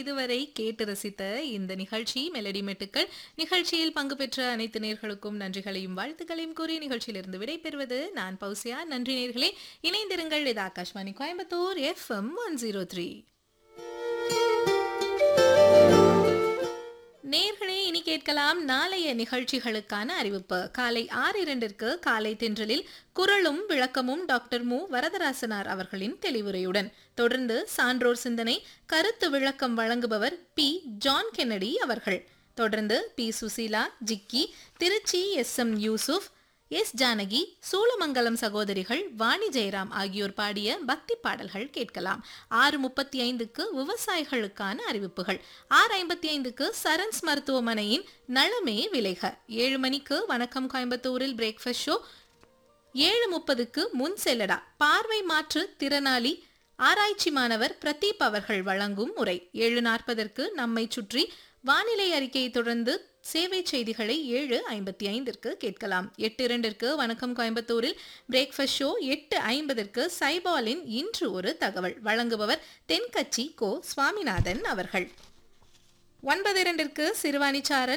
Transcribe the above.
இதுவரை கேட்டு ரசித்த இந்த நிகழ்ச்சி மெலடி மெட்டுக்கள் நிகழ்ச்சியில் பங்கு பெற்ற அனைத்து நேர்களுக்கும் நன்றிகளையும் வாழ்த்துக்களையும் கூறி நிகழ்ச்சியிலிருந்து விடைபெறுவது நான் பௌசியா நன்றி நேர்களே இணைந்திருங்கள் இது Akashvani Coimbatore FM one zero three நேர்களே இனி கேட்கலாம் நாளைய நிகழ்ச்சிகளுக்கான அறிவிப்பு காலை ஆறு இரண்டிற்கு காலை தென்றலில் குரலும் விளக்கமும் டாக்டர் மு வரதராசனார் அவர்களின் தெளிவுரையுடன் தொடர்ந்து சான்றோர் சிந்தனை கருத்து விளக்கம் வழங்குபவர் பி ஜான் கென்னடி அவர்கள் தொடர்ந்து P Susheela Jikki Tiruchi S M Yusuf S Janaki Soolamangalam சகோதரிகள் வாணி ஜெயராம் ஆகியோர் பாடிய பக்தி பாடல்கள் கேட்கலாம் ஆறு முப்பத்தி ஐந்துக்கு விவசாயிகளுக்கான அறிவிப்புகள் ஆறு ஐம்பத்தி ஐந்துக்கு சரண்ஸ் மருத்துவமனையின் நலமே விலைக ஏழு மணிக்கு வணக்கம் கோயம்புத்தூரில் பிரேக்ஃபாஸ்ட் ஷோ ஏழு முப்பதுக்கு முன் செல்லடா பார்வை மாற்று திறனாளி ஆராய்ச்சி மாணவர் பிரதீப் அவர்கள் வழங்கும் உரை ஏழு நாற்பதற்கு நம்மை சுற்றி வானிலை அறிக்கையை தொடர்ந்து சேவை செய்திகளை ஏழு ஐம்பத்தி ஐந்திற்கு கேட்கலாம் எட்டு இரண்டிற்கு வணக்கம் கோயம்புத்தூரில் பிரேக்ஃபாஸ்ட் ஷோ எட்டு ஐம்பதற்கு சைபாலின் இன்று ஒரு தகவல் வழங்குபவர் தென்கட்சி கோ சுவாமிநாதன் அவர்கள் ஒன்பது இரண்டிற்கு சிறுவாணிச்சாரல்